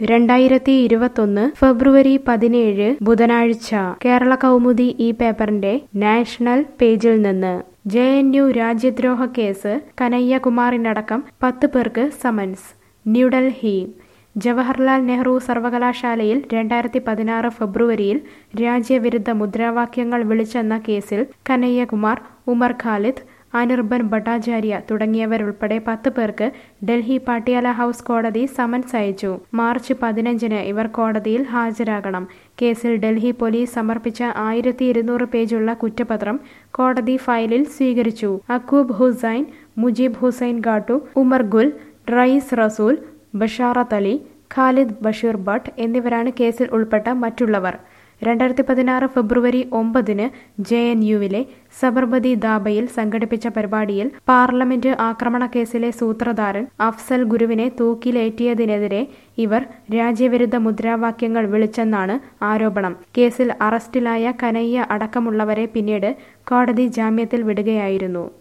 രണ്ടായിരത്തി ഇരുപത്തൊന്ന് ഫെബ്രുവരി പതിനേഴ് ബുധനാഴ്ച കേരള കൗമുദി ഈ പേപ്പറിന്റെ നാഷണൽ പേജിൽ നിന്ന് ജെ എൻ യു രാജ്യദ്രോഹ കേസ് കനയ്യകുമാറിനടക്കം പത്ത് പേർക്ക് സമൻസ് ന്യൂഡൽഹി ജവഹർലാൽ നെഹ്റു സർവകലാശാലയിൽ രണ്ടായിരത്തി പതിനാറ് ഫെബ്രുവരിയിൽ രാജ്യവിരുദ്ധ മുദ്രാവാക്യങ്ങൾ വിളിച്ചെന്ന കേസിൽ കനയ്യകുമാർ ഉമർ ഖാലിദ് അനിർബൻ ഭട്ടാചാര്യ തുടങ്ങിയവരുൾപ്പെടെ പത്ത് പേർക്ക് ഡൽഹി പാട്ടിയാല ഹൗസ് കോടതി സമൻസ് അയച്ചു മാർച്ച് പതിനഞ്ചിന് ഇവർ കോടതിയിൽ ഹാജരാകണം കേസിൽ ഡൽഹി പോലീസ് സമർപ്പിച്ച ആയിരത്തി ഇരുന്നൂറ് പേജുള്ള കുറ്റപത്രം കോടതി ഫയലിൽ സ്വീകരിച്ചു അക്കൂബ് ഹുസൈൻ മുജീബ് ഹുസൈൻ ഗാട്ടു ഉമർ ഗുൽ റയീസ് റസൂൽ ബഷാറത്ത് അലി ഖാലിദ് ബഷീർ ഭട്ട് എന്നിവരാണ് കേസിൽ ഉൾപ്പെട്ട മറ്റുള്ളവർ രണ്ടായിരത്തി പതിനാറ് ഫെബ്രുവരി ഒമ്പതിന് ജെ എൻ യുവിലെ സബർമതി ദാബയിൽ സംഘടിപ്പിച്ച പരിപാടിയിൽ പാർലമെന്റ് ആക്രമണ കേസിലെ സൂത്രധാരൻ അഫ്സൽ ഗുരുവിനെ തൂക്കിലേറ്റിയതിനെതിരെ ഇവർ രാജ്യവിരുദ്ധ മുദ്രാവാക്യങ്ങൾ വിളിച്ചെന്നാണ് ആരോപണം കേസിൽ അറസ്റ്റിലായ കനയ്യ അടക്കമുള്ളവരെ പിന്നീട് കോടതി ജാമ്യത്തിൽ വിടുകയായിരുന്നു